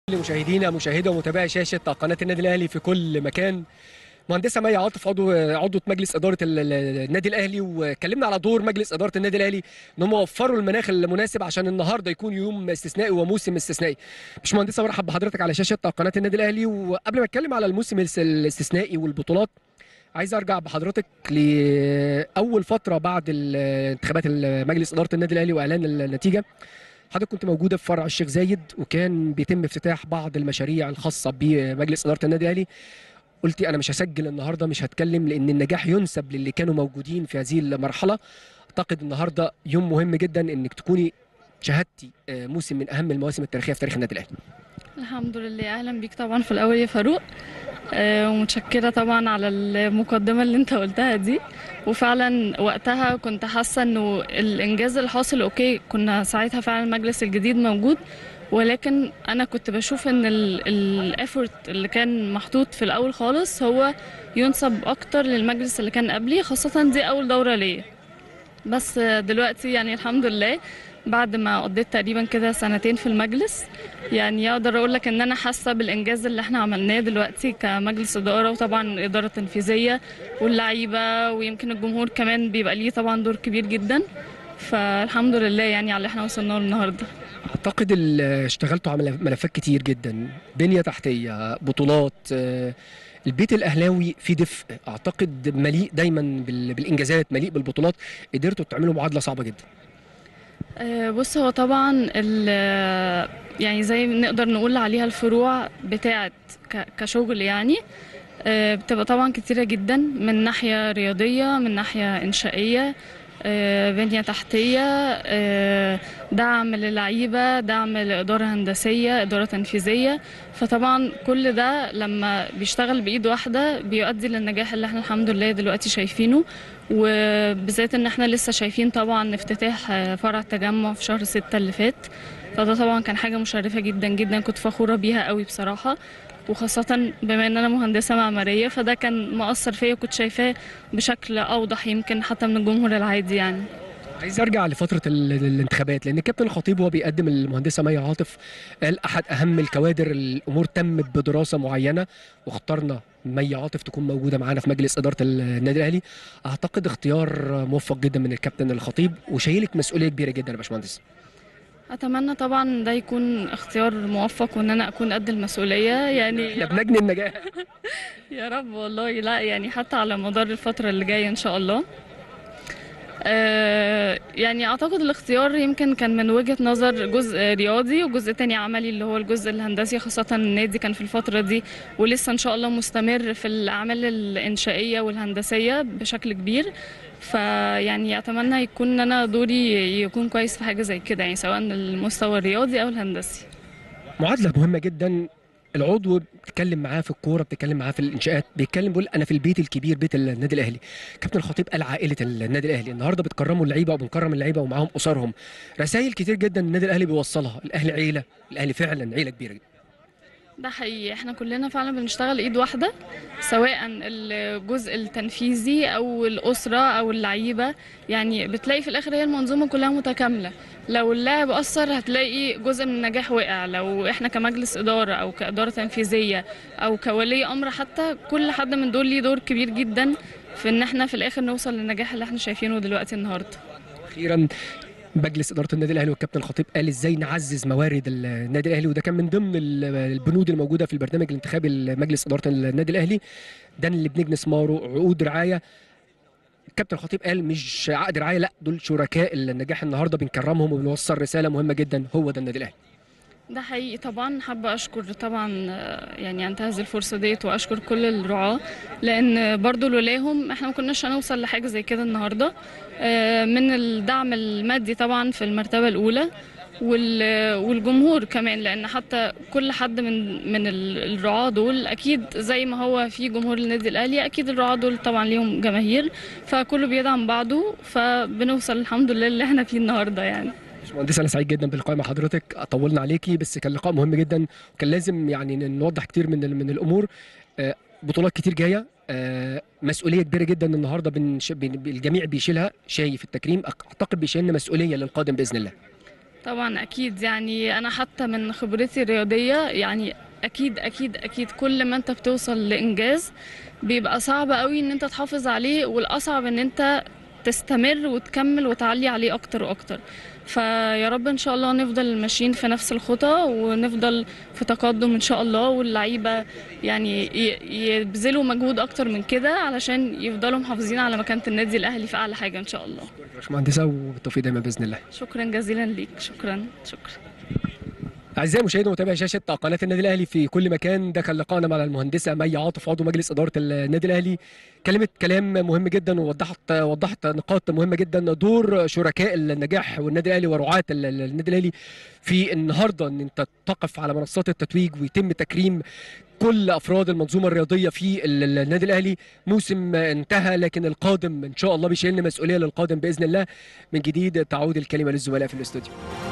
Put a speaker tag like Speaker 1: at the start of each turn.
Speaker 1: مشاهدينا مشاهدة ومتابعي شاشة قناة النادي الأهلي في كل مكان مهندسة مي عاطف عضو عضوة مجلس إدارة ال- ال- النادي الأهلي وكلمنا على دور مجلس إدارة النادي الأهلي إن هم وفروا المناخ المناسب عشان النهاردة يكون يوم استثنائي وموسم استثنائي. مش مهندسة برحب بحضرتك على شاشة قناة النادي الأهلي وقبل ما أتكلم على الموسم الاس- الاستثنائي والبطولات عايز ارجع بحضرتك لاول فتره بعد ال- انتخابات ال- مجلس اداره النادي الاهلي واعلان النتيجه حضرتك كنت موجوده في فرع الشيخ زايد وكان بيتم افتتاح بعض المشاريع الخاصه بمجلس اداره النادي الاهلي قلتي انا مش هسجل النهارده مش هتكلم لان النجاح ينسب للي كانوا موجودين في هذه المرحله اعتقد النهارده يوم مهم جدا انك تكوني شهدتي آه، موسم من اهم المواسم التاريخيه في تاريخ النادي الاهلي
Speaker 2: الحمد لله اهلا بيك طبعا في الاول يا فاروق آه، ومتشكره طبعا على المقدمه اللي انت قلتها دي وفعلا وقتها كنت حاسه انه الانجاز اللي حاصل اوكي كنا ساعتها فعلا المجلس الجديد موجود ولكن انا كنت بشوف ان الافورت اللي كان محطوط في الاول خالص هو ينسب اكتر للمجلس اللي كان قبلي خاصه دي اول دوره ليا بس آه، دلوقتي يعني الحمد لله بعد ما قضيت تقريبا كده سنتين في المجلس يعني اقدر اقول لك ان انا حاسه بالانجاز اللي احنا عملناه دلوقتي كمجلس اداره وطبعا الاداره التنفيذيه واللعيبه ويمكن الجمهور كمان بيبقى ليه طبعا دور كبير جدا فالحمد لله يعني على اللي احنا وصلنا له النهارده
Speaker 1: اعتقد ال- اشتغلتوا على ملف- ملفات كتير جدا بنيه تحتيه بطولات آه، البيت الاهلاوي فيه دفء اعتقد مليء دايما بال- بالانجازات مليء بالبطولات قدرتوا تعملوا معادله صعبه جدا
Speaker 2: آه، بص هو طبعا ال- يعني زي ما نقدر نقول عليها الفروع بتاعت ك- كشغل يعني آه، بتبقى طبعا كتيرة جدا من ناحية رياضية من ناحية إنشائية آه، بنية تحتية آه، دعم للعيبة دعم لإدارة هندسية إدارة تنفيذية فطبعا كل ده لما بيشتغل بإيد واحدة بيؤدي للنجاح اللي احنا الحمد لله دلوقتي شايفينه وبالذات ان احنا لسه شايفين طبعا افتتاح آه، فرع التجمع في شهر ستة اللي فات فده طبعا كان حاجة مشرفة جدا جدا كنت فخورة بيها قوي بصراحة وخاصة بما ان انا مهندسة معمارية فده كان مؤثر فيا وكنت شايفاه بشكل اوضح يمكن حتى من الجمهور العادي يعني
Speaker 1: عايز ارجع لفتره ال- الانتخابات لان الكابتن الخطيب وهو بيقدم المهندسه مي عاطف قال احد اهم الكوادر الامور تمت بدراسه معينه واخترنا مي عاطف تكون موجوده معانا في مجلس اداره النادي الاهلي اعتقد اختيار موفق جدا من الكابتن الخطيب وشايلك مسؤوليه كبيره جدا يا باشمهندس
Speaker 2: اتمنى طبعا ده يكون اختيار موفق وان انا اكون قد المسؤولية يعني
Speaker 1: احنا بنجني النجاح
Speaker 2: يا رب والله لا يعني حتى على مدار الفترة اللي جاية إن شاء الله آه، يعني أعتقد الاختيار يمكن كان من وجهة نظر جزء رياضي وجزء تاني عملي اللي هو الجزء الهندسي خاصة النادي كان في الفترة دي ولسه إن شاء الله مستمر في الأعمال الإنشائية والهندسية بشكل كبير فيعني أتمنى يكون إن أنا دوري يكون كويس في حاجة زي كده يعني سواء المستوى الرياضي أو الهندسي
Speaker 1: معادله مهمه جدا العضو بتتكلم معاه في الكوره بتتكلم معاه في الانشاءات بيتكلم بيقول انا في البيت الكبير بيت النادي الاهلي كابتن الخطيب قال عائله النادي الاهلي النهارده بتكرموا اللعيبه وبنكرم اللعيبه ومعاهم اسرهم رسائل كتير جدا النادي الاهلي بيوصلها الاهلي عيله الاهلي فعلا عيله كبيره جدا
Speaker 2: ده حقيقي احنا كلنا فعلا بنشتغل ايد واحده سواء الجزء التنفيذي او الاسره او اللعيبه يعني بتلاقي في الاخر هي المنظومه كلها متكامله لو اللاعب اثر هتلاقي جزء من النجاح وقع لو احنا كمجلس اداره او كاداره تنفيذيه او كولي امر حتى كل حد من دول ليه دور كبير جدا في ان احنا في الاخر نوصل للنجاح اللي احنا شايفينه دلوقتي النهارده
Speaker 1: اخيرا مجلس اداره النادي الاهلي والكابتن الخطيب قال ازاي نعزز موارد النادي الاهلي وده كان من ضمن ال- البنود الموجوده في البرنامج الانتخابي لمجلس اداره النادي الاهلي ده اللي بنجني ثماره عقود رعايه الكابتن الخطيب قال مش عقد رعايه لا دول شركاء النجاح النهارده بنكرمهم وبنوصل رساله مهمه جدا هو ده النادي الاهلي
Speaker 2: ده حقيقي طبعا حابة أشكر طبعا آه، يعني أنتهز الفرصة ديت وأشكر كل الرعاة لأن برضو لولاهم احنا ما كناش هنوصل لحاجة زي كده النهاردة آه، من الدعم المادي طبعا في المرتبة الأولى وال- والجمهور كمان لأن حتى كل حد من من ال- الرعاة دول أكيد زي ما هو في جمهور النادي الأهلي أكيد الرعاة دول طبعا ليهم جماهير فكله بيدعم بعضه فبنوصل الحمد لله اللي احنا فيه النهاردة يعني
Speaker 1: باشمهندس انا سعيد جدا باللقاء مع حضرتك طولنا عليكي بس كان لقاء مهم جدا وكان لازم يعني نوضح كتير من ال- من الامور آه، بطولات كتير جايه آه، مسؤوليه كبيره جدا النهارده بنش... بن... الجميع بيشيلها شايف التكريم اعتقد بيشيلنا مسؤوليه للقادم باذن الله
Speaker 2: طبعا اكيد يعني انا حتى من خبرتي الرياضيه يعني اكيد اكيد اكيد كل ما انت بتوصل لانجاز بيبقى صعب قوي ان انت تحافظ عليه والاصعب ان انت تستمر وتكمل وتعلي عليه اكتر واكتر فيا رب ان شاء الله نفضل ماشيين في نفس الخطى ونفضل في تقدم ان شاء الله واللعيبه يعني ي- يبذلوا مجهود اكتر من كده علشان يفضلوا محافظين على مكانه النادي الاهلي في اعلى حاجه ان شاء الله
Speaker 1: يا باشمهندسه وبالتوفيق دايما باذن الله
Speaker 2: شكرا جزيلا ليك شكرا شكرا
Speaker 1: اعزائي مشاهدي ومتابعي شاشه قناه النادي الاهلي في كل مكان ده كان لقاءنا مع المهندسه مي عاطف عضو مجلس اداره النادي الاهلي كلمت كلام مهم جدا ووضحت وضحت نقاط مهمه جدا دور شركاء النجاح والنادي الاهلي ورعاه ال- ال- النادي الاهلي في النهارده ان انت تقف على منصات التتويج ويتم تكريم كل افراد المنظومه الرياضيه في ال- ال- النادي الاهلي موسم انتهى لكن القادم ان شاء الله بيشيلنا مسؤوليه للقادم باذن الله من جديد تعود الكلمه للزملاء في الاستوديو